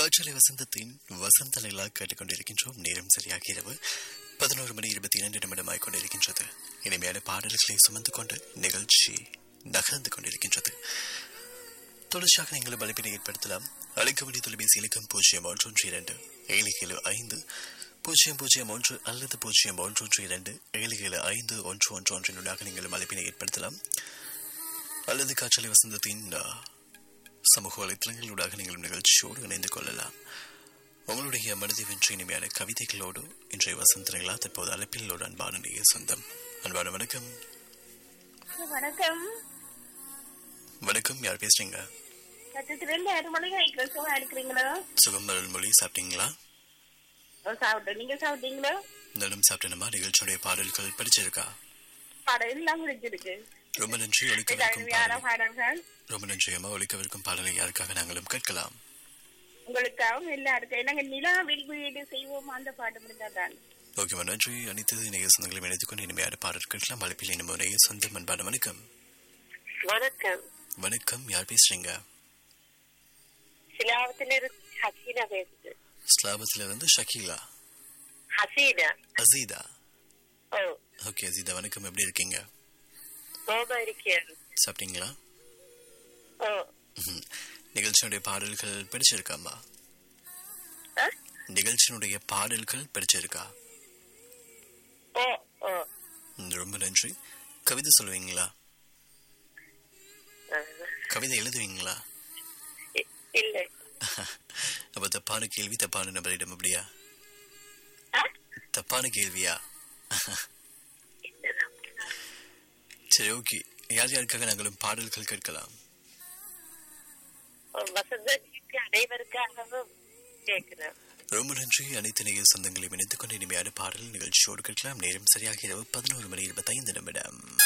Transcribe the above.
காற்றலை வசந்தத்தின் வசந்த நிலா கேட்டுக்கொண்டிருக்கின்றோம் நேரம் சரியாக இரவு பதினோரு மணி இருபத்தி இரண்டு நிமிடமாய் கொண்டிருக்கின்றது இனிமையான பாடல்களை சுமந்து கொண்டு நிகழ்ச்சி நகர்ந்து கொண்டிருக்கின்றது தொடர்ச்சியாக நீங்களும் அழைப்பினை ஏற்படுத்தலாம் அழைக்க வேண்டிய தொலைபேசி இலக்கம் பூஜ்ஜியம் ஒன்று ஒன்று இரண்டு ஏழு ஏழு ஐந்து பூஜ்ஜியம் பூஜ்ஜியம் ஒன்று அல்லது பூஜ்ஜியம் ஒன்று ஒன்று இரண்டு ஏழு ஏழு ஐந்து ஒன்று ஒன்று ஒன்றினூடாக நீங்களும் அழைப்பினை ஏற்படுத்தலாம் அல்லது காற்றலை வசந்தத்தின் ஆ, சமூக வலைத்தளங்களூடாக நீங்களும் நிகழ்ச்சியோடு இணைந்து கொள்ளலாம் உங்களுடைய மனதை வென்ற இனிமையான கவிதைகளோடு இன்றைய வசந்தங்களா தற்போது அழைப்பில் ஒரு அன்பான நேய சொந்தம் அன்பான வணக்கம் வணக்கம் வணக்கம் யார் பேசுறீங்க சட்டத்துல இருந்து ஆறு மணிக்கு வைக்கிறேன் சும்மா இருக்கிறீங்களா சுகம் மொழி சாப்பிட்டீங்களா சாப்பிட்டேன் நீங்க சாப்பிட்டீங்களா இருந்தாலும் சாப்பிட்டனமா நிகழ்ச்சியுடைய பாடல்கள் படிச்சிருக்கா படம் எல்லாம் முடிஞ்சிருக்கு ரொம்ப நன்றி ஒழிக்கவிருக்கும் அருமையான பாடல் பாடல்கள் ரொம்ப நன்றி அம்மா ஒழிக்கவிருக்கும் பாடலை யாருக்காக நாங்களும் கேட்கலாம் உங்களுக்காகவும் எல்லாருக்கும் நாங்க நிலாவில் வீடு செய்வோம் அந்த பாட்டு முடிஞ்சாதான் ஓகேவா நன்றி அனைத்து நேய சொந்தங்களையும் இணைத்துக் கொண்டு இனிமையான பாடல் கேட்கலாம் அழைப்பில் இனிமே நேய சொந்தம் அன்பான வணக்கம் வணக்கம் வணக்கம் யார் பேசுறீங்க சிலாவத்திலிருந்து ஹசீனா பேசுது ஸ்லாபத்துல இருந்து ஷக்கீலா ஹசீனா அசீதா ஓ ஓகே அசீதா வணக்கம் எப்படி இருக்கீங்க கோபா இருக்கேன் சாப்பிட்டீங்களா ஓ ம்ஹும். நிகழ்ச்சியினுடைய பாடல்கள் பிடிச்சிருக்காமா ஆ? நிகழ்ச்சியினுடைய பாடல்கள் பிடிச்சிருக்கா ஓ ஓ ம், ரொம்ப நன்றி கவிதை சொல்லுவீங்களா ஆ. கவிதை எழுதுவீங்களா இ- இல்லை அப்ப தப்பான கேள்வி தப்பான நபரிடம் அப்படியா ஆ? தப்பான கேள்வியா இல்லைதான். சரி ஓகே யார் யாருக்காக நாங்களும் பாடல்கள் கேட்கலாம் ஓ, வசந்த கேட்க அனைவருக்காகவும் கேட்கிறேன் ரொம்ப நன்றி அனைத்து நேய சொந்தங்களையும் இணைத்துக் கொண்டு இனிமையான பாடல் நிகழ்ச்சியோடு கேட்கலாம் நேரம் சரியாக இரவு பதினோரு மணி இருபத்தைந்து நிமிடம்